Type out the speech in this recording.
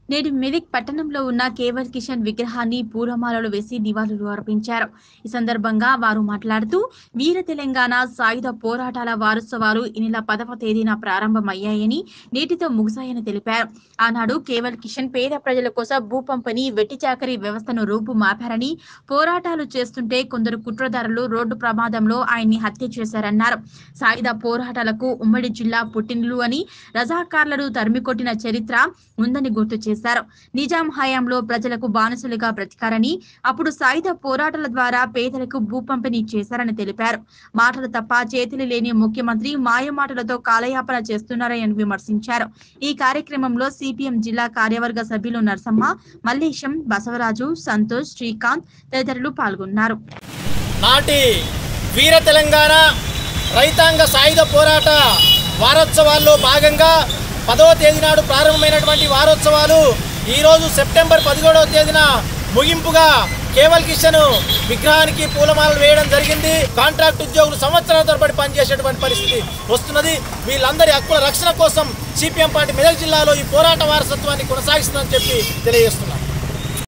నేడు మెదక్ పట్టణంలో ఉన్న కేవల్ కిషన్ విగ్రహాన్ని పూలమాలలు వేసి నివాళులు అర్పించారు ఈ సందర్భంగా వారు మాట్లాడుతూ వీర తెలంగాణ సాయుధ పోరాటాల వారోత్సవాలు ఈ నెల పదవ తేదీన ప్రారంభమయ్యాయని నేటితో ముగిశాయని తెలిపారు ఆనాడు కేవల్ కిషన్ పేద ప్రజల కోసం భూ పంపిణీ వెట్టి చాకరీ వ్యవస్థను రూపుమాపారని పోరాటాలు చేస్తుంటే కొందరు కుట్రదారులు రోడ్డు ప్రమాదంలో ఆయన్ని హత్య చేశారన్నారు సాయుధ పోరాటాలకు ఉమ్మడి జిల్లా పుట్టినలు అని రజాకార్లను తరిమికొట్టిన చరిత్ర ఉందని గుర్తు చేశారు నిజాం హయాంలో ప్రజలకు బానిసలుగా బ్రతికారని అప్పుడు సాయుధ పోరాటాల ద్వారా పేదలకు భూ పంపిణీ చేశారని తెలిపారు మాటలు తప్ప చేతులు లేని ముఖ్యమంత్రి మాయమాటలతో కాలయాపన చేస్తున్నారని విమర్శించారు ఈ కార్యక్రమంలో సిపిఎం జిల్లా కార్యవర్గ సభ్యులు నరసమ్మ మల్లేశం బసవరాజు సంతోష్ శ్రీకాంత్ తదితరులు పాల్గొన్నారు నాటి వీర తెలంగాణ రైతాంగ సాయుధ పోరాట వారోత్సవాల్లో భాగంగా పదవ తేదీ నాడు ప్రారంభమైనటువంటి వారోత్సవాలు ఈరోజు సెప్టెంబర్ పదిహేడవ తేదీన ముగింపుగా కేవల్ కిషన్ విగ్రహానికి పూలమాలలు వేయడం జరిగింది కాంట్రాక్ట్ ఉద్యోగులు సంవత్సరాల తరబడి పనిచేసేటువంటి పరిస్థితి వస్తున్నది వీళ్ళందరి హక్కుల రక్షణ కోసం సిపిఎం పార్టీ మెదక్ జిల్లాలో ఈ పోరాట వారసత్వాన్ని కొనసాగిస్తుందని చెప్పి తెలియజేస్తున్నారు